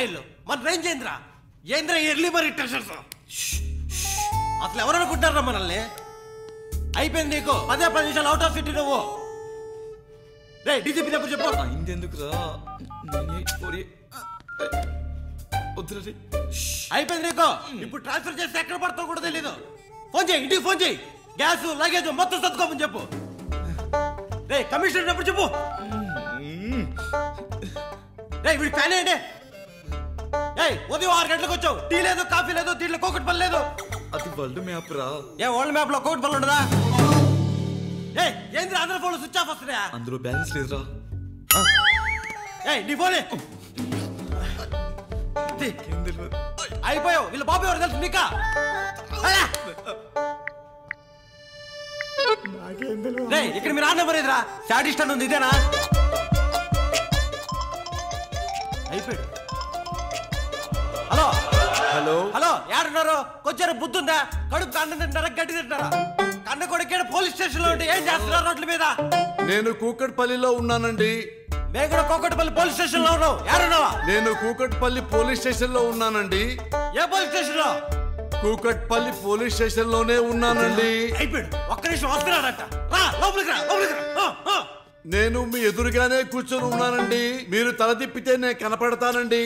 Smile మన range ఏంద్రా ఏంద్రా ఎర్లీ మరి టెన్షన్స్ అసలు ఎవరు అనుకుంటారా మనల్ని అయిపోయింది నీకు పదే పది నిమిషాలు అవుట్ ఆఫ్ సిటీ నువ్వు రే డీజీపీ ఎప్పుడు చెప్పు ఇందెందుకురా వద్దురా రే. అయిపోయింది నీకు ఇప్పుడు ట్రాన్స్ఫర్ చేస్తే ఎక్కడ పడతావు కూడా తెలీదు ఫోన్ చేయి ఇంటికి ఫోన్ చేయి గ్యాస్ లగేజ్ మొత్తం సర్దుకోమని చెప్పు రే కమిషనర్ ఎప్పుడు చెప్పు రే వీడి ఫ్యాన్ ఏంటి ఏయ్ ఉదయం ఆరు గంటలకు వచ్చావు టీ లేదు కాఫీ లేదు దీంట్లో కోకటి పని లేదు అది వరల్డ్ మ్యాప్ రా ఏ వరల్డ్ మ్యాప్ లో కోకటి పని ఉండదా ఏ ఏంద్ర అందరి ఫోన్లు స్విచ్ ఆఫ్ వస్తున్నాయా అందులో బ్యాలెన్స్ లేదురా ఏయ్ నీ ఫోనే తీ. ఏం తెలియదు అయిపోయావు వీళ్ళ బాబు ఎవరు తెలుసు నీకా అలా. రేయ్, ఇక్కడ మీరు ఆడిన మరేదిరా శాడిస్ట్ అని ఉంది ఇదేనా అయిపోయాడు హలో హలో హలో యాడున్నారు కొంచెం బుద్ధి ఉందా కడుపు కన్ను తింటారా గడ్డి తింటారా కన్ను కొడుకేడు పోలీస్ స్టేషన్ లో ఉంటే ఏం చేస్తున్నారు రోడ్ల మీద నేను కూకట్పల్లిలో ఉన్నానండి మేము కూడా కోకటిపల్లి పోలీస్ స్టేషన్ లో ఉన్నాం యాడున్నావా నేను కూకట్పల్లి పోలీస్ స్టేషన్ లో ఉన్నానండి ఏ పోలీస్ స్టేషన్ లో కూకట్పల్లి పోలీస్ స్టేషన్ లోనే ఉన్నానండి అయిపోయాడు ఒక్క నిమిషం వస్తున్నాడట రా లోపలికి రా లోపలికి రా ఆ, ఆ. నేను మీ ఎదురుగానే కూర్చొని ఉన్నానండి మీరు తల తిప్పితే నేను కనపడతానండి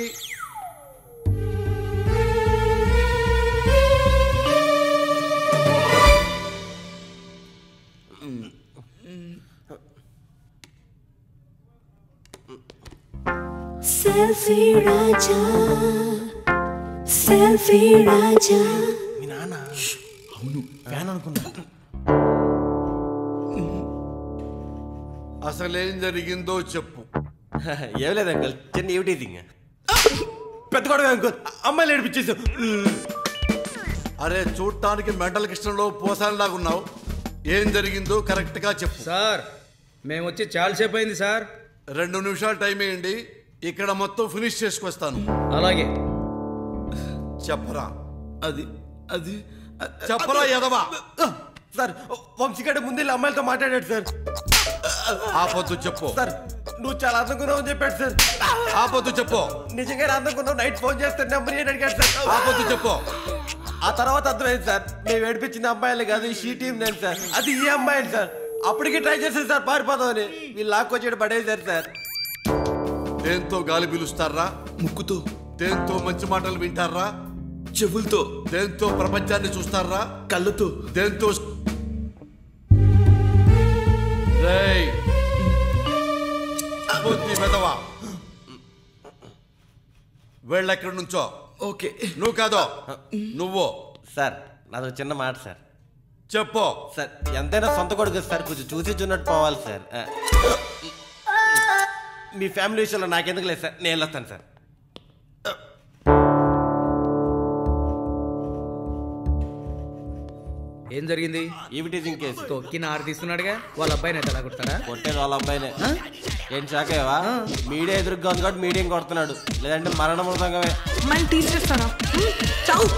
సెల్ఫీ రాజా సెల్ఫీ రాజా మీ నాన్న అవును ఫ్యాన్ అనుకున్నా అసలేం జరిగిందో చెప్పు ఏం లేదు అంకుల్ చిన్న ఏమిటీసింగ్ పెద్ద గొడవ అంకుల్ అమ్మాయిలు ఏడిపించేసావు అరే చూడటానికి మెంటల్ కిష్టంలో పోసాలాగున్నావు ఏం జరిగిందో కరెక్ట్ గా చెప్పు సార్ మేము వచ్చి చాలాసేపు అయింది సార్ రెండు నిమిషాలు టైం వేయండి ఇక్కడ మొత్తం ఫినిష్ చేసుకొస్తాను అలాగే చెప్పరా అది అది చెప్పరా ఎదవా సార్ వంశీగడ ముందే ఇలా అమ్మాయిలతో మాట్లాడాడు సార్ ఆపొద్దు చెప్పు సార్ నువ్వు చాలా అందుకున్నావు అని చెప్పాడు సార్ ఆపొద్దు చెప్పు నిజంగా అందుకున్నావు నైట్ ఫోన్ చేస్తే నెంబర్ ఏంటి అడిగాడు సార్ ఆపొద్దు చెప్పు ఆ తర్వాత అర్థమైంది సార్ మేము ఏడిపించిన అమ్మాయిలు కాదు ఈ షీ టీం నేను సార్ అది ఈ అమ్మాయిలు సార్ అప్పటికి ట్రై చేసేది సార్ పారిపోదామని వీళ్ళు లాక్కొచ్చేటి పడేసారు సార్ దేంతో గాలి పిలుస్తారా ముక్కుతో దేంతో మంచి మాటలు వింటారా చెవులతో దేంతో ప్రపంచాన్ని చూస్తారా కళ్ళతో దేంతో రేయ్. బుద్ధి వెధవా వెళ్ళెక్కడి నుంచో ఓకే నువ్వు కాదో నువ్వు సార్ నాది ఒక చిన్న మాట సార్ చెప్పు సార్ ఎంతైనా సొంత కొడుకు సార్ కొంచెం చూసి చూన్నట్టు పోవాలి సార్ ఆ. మీ ఫ్యామిలీ విషయంలో నాకెందుకు లేదు సార్ నేను వెళ్ళొస్తాను సార్ ఏం జరిగింది ఈవిటీజింగ్ కేసు తొక్కి నారు తీసుకున్నాడుగా వాళ్ళ అబ్బాయిని అయితే ఎలా కొడతాడా కొట్టేది వాళ్ళ అబ్బాయినే ఏం షాకేవా మీడియా ఎదురుగా ఉంది కాబట్టి మీడియం కొడుతున్నాడు లేదంటే మరణ మృదంగమే మళ్ళీ తీసేస్తాను చావు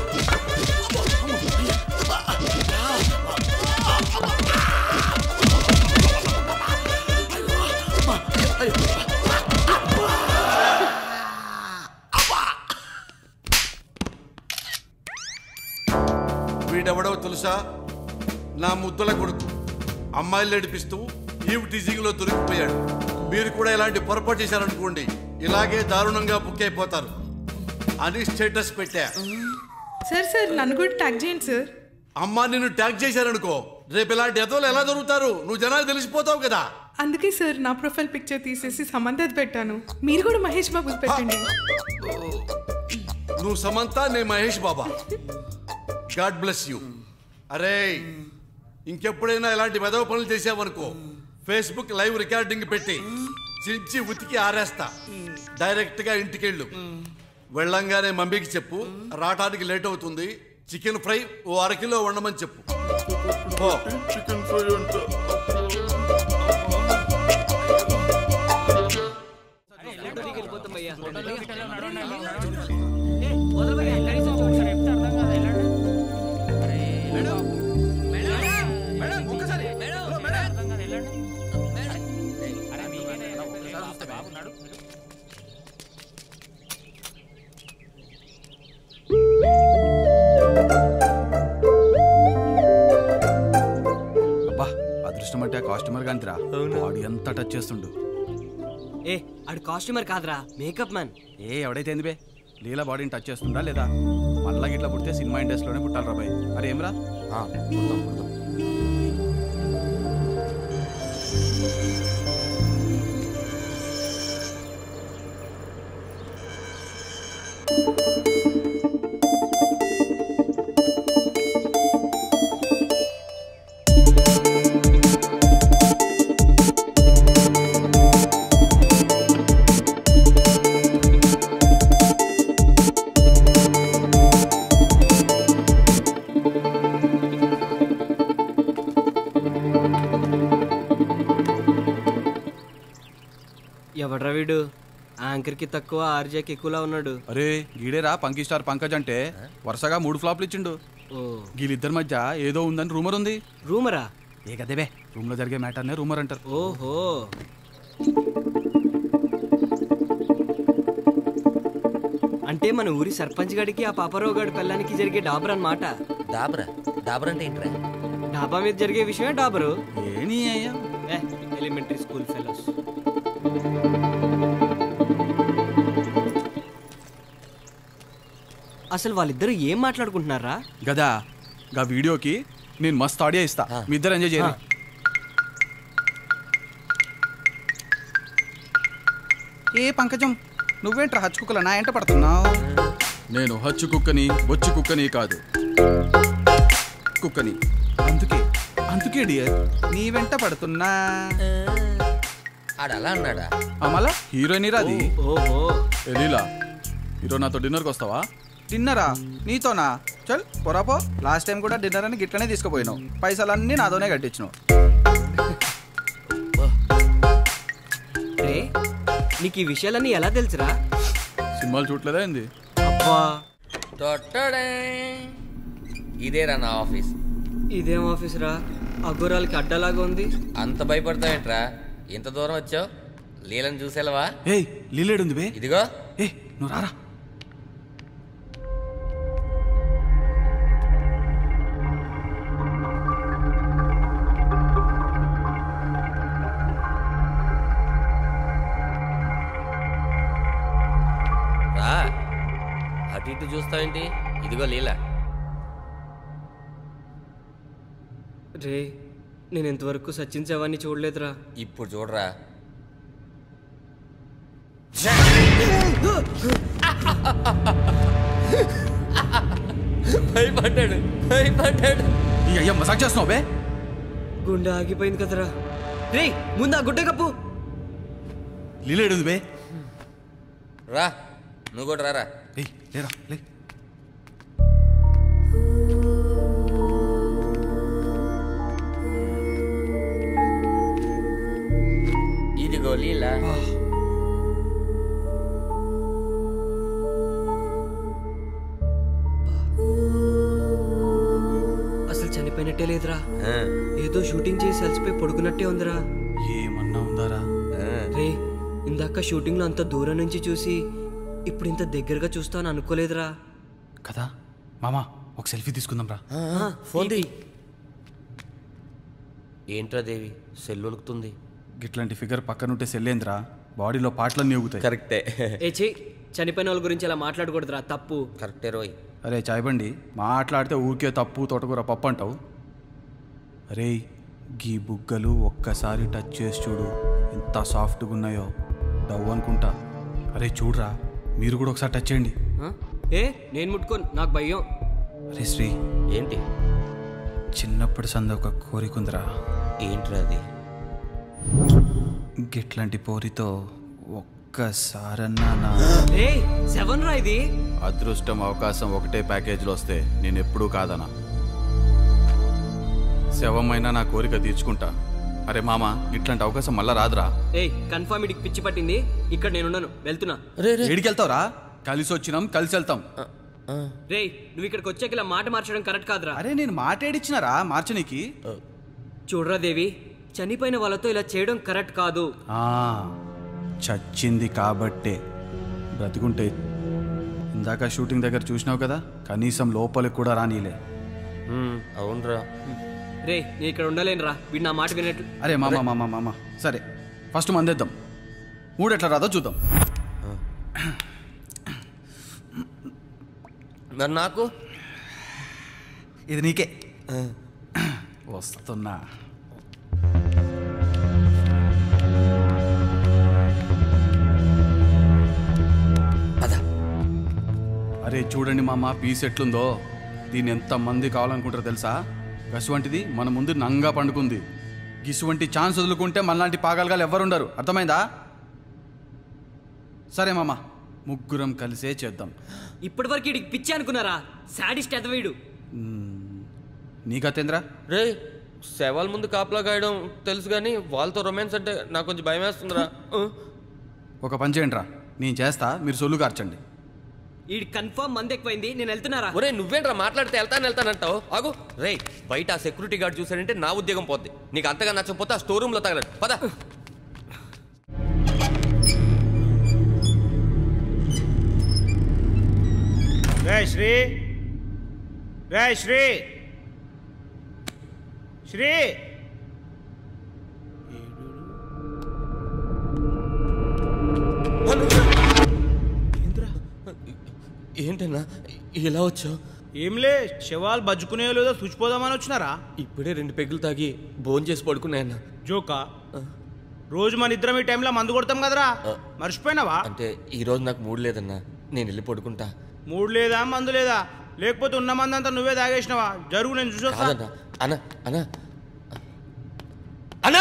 వీడెవడో తెలుసా నా ముద్దుల కొడుకు అమ్మాయిలు నడిపిస్తూ ఈవ్ టీజింగ్ లో దొరికిపోయాడు మీరు కూడా ఇలాంటి పొరపాటు చేశారనుకోండి ఇలాగే దారుణంగా బుక్ అయిపోతారు అని స్టేటస్ పెట్టా సార్ సార్ నన్ను కూడా ట్యాగ్ చేయండి సార్ అమ్మా నిన్ను ట్యాగ్ చేశారనుకో రేపు ఇలాంటి ఎదవలు ఎలా దొరుకుతారు నువ్వు జనాలు తెలిసిపోతావు కదా అందుకే సార్ నా ప్రొఫైల్ పిక్చర్ తీసేసి సమంతది పెట్టాను మీరు కూడా మహేష్ బాబు పెట్టండి నువ్వు సమంత నేను Mahesh Baba god bless you అరే ఇంకెప్పుడైనా ఇలాంటి వెదవ పనులు చేసావనుకో ఫేస్బుక్ లైవ్ రికార్డింగ్ పెట్టి చించి ఉతికి ఆరేస్తా డైరెక్ట్ గా ఇంటికెళ్ళు వెళ్ళంగానే మమ్మీకి చెప్పు రావటానికి లేట్ అవుతుంది చికెన్ ఫ్రై ఓ అరకిలో వండమని చెప్పు ఓ చికెన్ ఫ్రై అంట అదృష్టం అంటే ఆ కాస్ట్యూమర్ కాంతిరా బాడీ అంతా టచ్ చేస్తుండు ఏ ఆడు కాస్ట్యూమర్ కాదురా మేకప్ మ్యాన్ ఏ ఎవడైతే ఏంది బే లీలా బాడీని టచ్ చేస్తుండా లేదా మళ్ళా గిట్లా పుడితే సినిమా ఇండస్ట్రీలోనే పుట్టాలి రాబాయ్ మరి ఏమరా ఆ, పుడతాం, పుడతాం. ఎవడ్రా వీడు యాంకర్కి తక్కువ ఆర్జేకి ఎక్కువలా ఉన్నాడు అరే గీడేరా పంకీ స్టార్ పంకజ్ అంటే వరుసగా మూడు ఫ్లాప్లు ఇచ్చిండు ఓ వీళ్ళిద్దరి మధ్య ఏదో ఉందని రూమర్ ఉంది రూమరా ఏ కదేబే రూమ్ లో జరిగే మ్యాటర్నే రూమర్ అంటారు ఓహో అంటే మన ఊరి సర్పంచ్ గడికి ఆ పాపారావు గడి పెళ్ళానికి జరిగే డాబర్ అన్నమాట డాబరా డాబర్ అంటే ఏంట్రా డాబా మీద జరిగే విషయమే డాబరు ఏని అయ్యా ఏ ఎలిమెంటరీ స్కూల్ ఫెలోస్ అసలు వాళ్ళిద్దరూ ఏం మాట్లాడుకుంటున్నారా గదా గా వీడియోకి నేను మస్తు ఆడియో ఇస్తా మీ ఇద్దరు ఎంజాయ్ చేయరు ఏ పంకజం నువ్వేంట్రా హచ్చు కుక్కల నా ఎంట పడుతున్నావు నేను హచ్చు కుక్కని బొచ్చు కుక్కని కాదు కుక్కని అందుకే అందుకే డియర్ నీ వెంట పడుతున్నా ఆడు అలా అన్నాడా అమలా హీరోయిన్ రాది ఓహో ఎలీలా ఈరోజు నాతో డిన్నర్కి వస్తావా డిన్నరా నీతోనా చల్ పొరాపో లాస్ట్ టైం కూడా డిన్నర్ అని గిట్లనే తీసుకుపోయినావు పైసలన్నీ నాతోనే కట్టించినావు రే నీకు ఈ విషయాలన్నీ ఎలా తెలుసురా సినిమాలు చూడలేదా ఏంది అబ్బా టొట్టడే. ఇదేరా నా ఆఫీస్ ఇదేం ఆఫీస్ రా అఘోరాలకి అడ్డలాగా ఉంది అంత భయపడతావేంట్రా ఇంత దూరం వచ్చావు లీలను చూసేలవా ఏయ్ లీలేడుంది బే ఇదిగో ఏ నువ్వు రారా రా అటు ఇటు చూస్తావేంటి ఇదిగో లీల రే నేను ఇంతవరకు సచిన్ చవాన్ని చూడలేదురా ఇప్పుడు చూడరా భయపడ్డాడు భయపడ్డాడు ఈ అయ్యా మసాజ్ చేస్తున్నావు బే గుండె ఆగిపోయింది కదరా రే ముందు ఆ గుడ్డ కప్పు లీలేడుంది బే రా నువ్వు కూడా రారా ఏయ్ లేరా లే ఇదిగో లీల అసలు చనిపోయినట్టే లేదురా ఆ, ఏదో షూటింగ్ చేసి అలసిపోయి పడుకున్నట్టే ఉందిరా ఏమన్నా ఉందారా ఆ. రే ఇందాక షూటింగ్లో అంత దూరం నుంచి చూసి ఇప్పుడు ఇంత దగ్గరగా చూస్తాను అనుకోలేదురా కదా మామా ఒక సెల్ఫీ తీసుకుందాం రా ఆ, ఫోన్ తీ ఏంట్రా దేవి సెల్ ఉలుకుతుంది గిట్లాంటి ఫిగర్ పక్కనుంటే సెల్లేంద్రా బాడీలో పాటలన్నీ ఊగుతాయి కరెక్టే ఏ చెయ్యి చనిపోయిన వాళ్ళ గురించి అలా మాట్లాడకూడదురా తప్పు కరెక్టే రోయ్ అరే చాయబండి మాట్లాడితే ఊరికే తప్పు తోటకూర పప్పు అంటావు అరే గీ బుగ్గలు ఒక్కసారి టచ్ చేసి చూడు ఎంత సాఫ్ట్గా ఉన్నాయో డవ్ అనుకుంటా అరే చూడరా మీరు కూడా ఒకసారి టచ్ చేయండి ఆ? ఏ నేను ముట్టుకోను నాకు భయం అరే శ్రీ ఏంటి చిన్నప్పటి సంద ఒక కోరికుందిరా ఏంట్రా అది గిట్లాంటి పోరితో ఒక్కసారన్నా నా ఏ సెవెన్ రా ఇది అదృష్టం అవకాశం ఒకటే ప్యాకేజీలో వస్తే నేను ఎప్పుడూ కాదనా శవమైనా నా కోరిక తీర్చుకుంటా అరే మామ ఇట్లాంటి అవకాశం మళ్ళా రాదురా ఏయ్ కన్ఫర్మ్ ఇడికి పిచ్చి పట్టింది ఇక్కడ నేనున్నాను వెళ్తున్నా ఏడికి వెళ్తావురా కలిసి వచ్చినాం కలిసి వెళ్తాం రే నువ్వు ఇక్కడికి వచ్చాక ఇలా మాట మార్చడం కరెక్ట్ కాదురా అరే నేను మాట్లాడిచ్చినారా మార్చనీకి చూడరా దేవి చనిపోయిన వాళ్ళతో ఇలా చేయడం కరెక్ట్ కాదు ఆ, చచ్చింది కాబట్టే బ్రతికుంటే ఇందాక షూటింగ్ దగ్గర చూసినావు కదా కనీసం లోపలికి కూడా రానీలే అవునరా రే నేను ఇక్కడ ఉండలేనురా వీడు నా మాట వినట్టు అరే మామ మామ మామ సరే ఫస్ట్ మందేద్దాం మూడు ఎట్లా రాదో చూద్దాం మరి నాకు ఇది నీకే వస్తున్నా అదా అరే చూడండి మామ పీస్ ఎట్లుందో దీన్ని ఎంత మంది కావాలనుకుంటారో తెలుసా గసువంటిది మన ముందు నంగా పండుకుంది గిసువంటి ఛాన్స్ వదులుకుంటే మనలాంటి పాగలగాలు ఎవరుండరు అర్థమైందా సరే మామ ముగ్గురం కలిసే చేద్దాం ఇప్పటి వరకు వీడికి పిచ్చి అనుకున్నారా సాడిస్ట్ ఎదవీడు నీకతేంద్రా రే శవాల ముందు కాపలా కాయడం తెలుసు కానీ వాళ్ళతో రొమాన్స్ అంటే నాకు కొంచెం భయం వేస్తుందిరా ఆ. ఒక పని చేయండిరా నేను చేస్తా మీరు సొల్లు కార్చండి వీడి కన్ఫర్మ్ మంది ఎక్కువైంది నేను వెళ్తున్నారా ఒరే నువ్వేంట్రా మాట్లాడితే వెళ్తాను వెళ్తానంటావు ఆగు రే బయట ఆ సెక్యూరిటీ గార్డ్ చూసాడంటే నా ఉద్యోగం పోద్ది నీకు అంతగా నచ్చకపోతే ఆ స్టోర్ రూమ్ లో తగలడు పద రే శ్రీ రే శ్రీ శ్రీ ఏంటన్నా ఇలా వచ్చావు ఏంలే శవాలు బజ్జుకునే లేదో చూచిపోదామని వచ్చినారా ఇప్పుడే రెండు పెగ్గులు తాగి భోజనం చేసి పడుకున్నాయన్న జోకా రోజు మన ఇద్దరం ఈ టైంలో మందు కొడతాం కదరా మర్చిపోయినావా అంటే ఈ రోజు నాకు మూడు లేదన్నా నేను వెళ్ళి పడుకుంటా మూడు లేదా మందు లేదా లేకపోతే ఉన్న మంది అంతా నువ్వే తాగేసినావా జరుగు నేను చూసొస్తా కాదన్నా అన్న అన్న అన్నా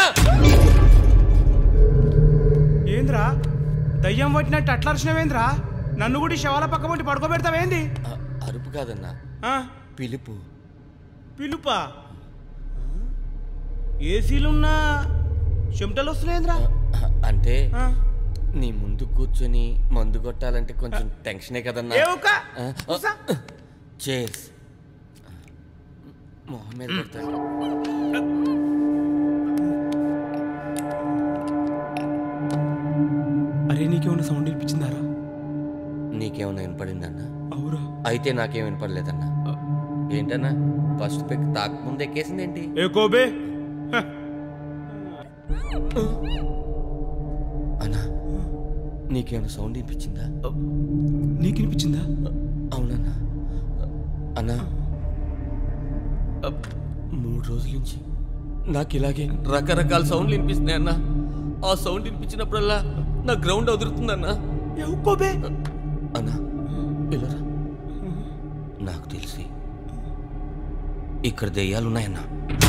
ఏంద్రా దయ్యం పట్టినట్టు అట్లా అరిచినవేంద్రా నన్ను కూడా ఈ శవాల పక్క పొంటి పడుకోబెడతావేంది అ- అరుపు కాదన్నా ఆ? పిలుపు పిలుపా ఏసీలున్నా చెమటలు వస్తున్నాయేంద్రా అ- అంటే ఆ? నీ ముందు కూర్చొని మందు కొట్టాలంటే కొంచెం టెన్షనే కదన్నా ఏ ఊక? ఆ, ఆ, కూసా? చేస్ మొహం మీద కొడతాడు అరే నీకేమన్నా సౌండ్ వినిపించిందారా నీకేమైనా వినపడిందన్నా అవురా అయితే నాకేం వినపడలేదన్నా ఏంటన్నా ఫస్ట్ పెక్ తాకముందు ఎక్కేసింది ఏంటి ఏ కోబే హ, అన్నా నీకేమైనా సౌండ్ వినిపించిందా నీకు వినిపించిందా అవునన్నా అన్నా మూడు రోజుల నుంచి నాకు ఇలాగే రకరకాల సౌండ్లు వినిపిస్తున్నాయి అన్నా ఆ సౌండ్ వినిపించినప్పుడల్లా నా గ్రౌండ్ అదురుతుందన్నా ఏ కోబే అన్నా ఇలా రా. నాకు తెలిసి ఇక్కడ దెయ్యాలున్నాయన్నా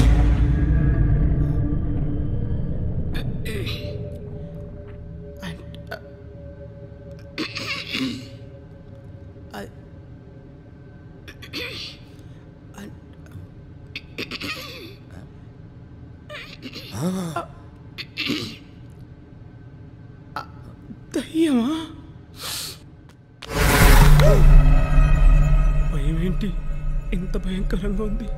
దయ్యమా భయం ఏంటి ఎంత భయంకరంగా ఉంది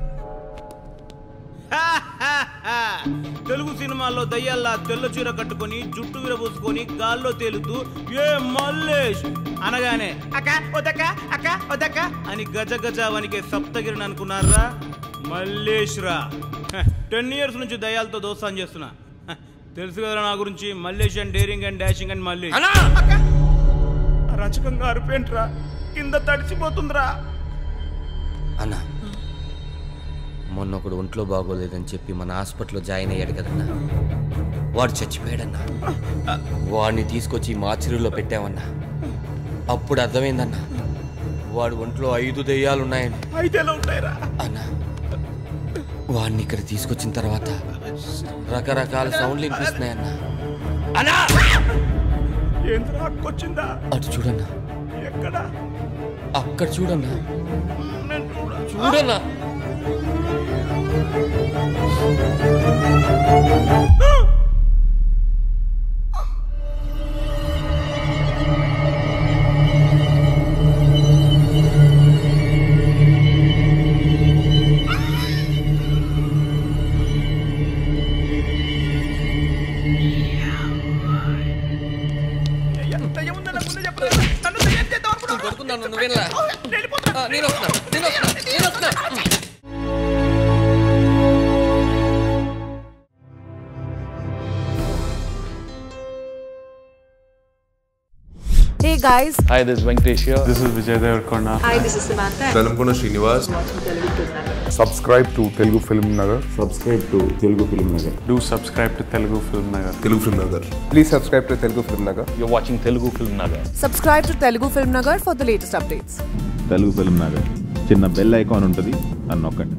తెలుగు సినిమాల్లో దయ్యాల్లా తెల్ల చీర కట్టుకొని జుట్టు విరబోసుకొని గాల్లో తేలుతూ ఏ మల్లేష్ అనగానే అక్క వదక్క అక్క వదక్క అని గజ గజ వనికే సప్తగిరిని అనుకున్నారా మల్లేష్ రా టెన్ ఇయర్స్ నుంచి దయ్యాలతో దోస్తాన్ చేస్తున్నా హ, తెలుసు కదా నా గురించి Mallesh and daring and dashing and Mallesh అన్నా రచకంగా అరిపేంట్రా కింద తడిసిపోతుందిరా అన్నా మొన్న ఒకడు ఒంట్లో బాగోలేదని చెప్పి మన హాస్పిటల్లో జాయిన్ అయ్యాడు కదన్నా వాడు చచ్చిపోయాడన్నా వాడిని తీసుకొచ్చి మార్చిరీలో పెట్టామన్నా అప్పుడు అర్థమైందన్నా వాడు ఒంట్లో ఐదు దెయ్యాలున్నాయని అయితే ఎలా ఉంటాయిరా అన్నా వాడిని ఇక్కడ తీసుకొచ్చిన తర్వాత రకరకాల సౌండ్లు వినిపిస్తున్నాయన్నా అన్నా ఏంద్రా అక్కొచ్చిందా అటు చూడన్నా ఎక్కడ అక్కడ చూడన్నా నేను చూడ చూడన్నా దయ్యం ఉందని నాకు ముందే చెప్పలేదు. నన్ను దయ్యం చేద్దాం అనుకున్నావా? కొడుకున్నాను నువ్వేనా వెళ్ళిపోతా. నేను వస్తున్నా నేను వస్తున్నా నేను వస్తున్నా guys. Hi, this is Venkatesh here. This is Vijay Devarkonda. Hi, this is Samantha. Velankonda Srinivas subscribe to Telugu Film Nagar subscribe to Telugu Film Nagar Do subscribe to Telugu Film Nagar. Telugu Film Nagar please subscribe to Telugu Film Nagar You're watching Telugu Film Nagar. Subscribe to Telugu Film Nagar for the latest updates. Telugu Film Nagar చిన్న bell icon ఉంటుంది అని నొక్కండి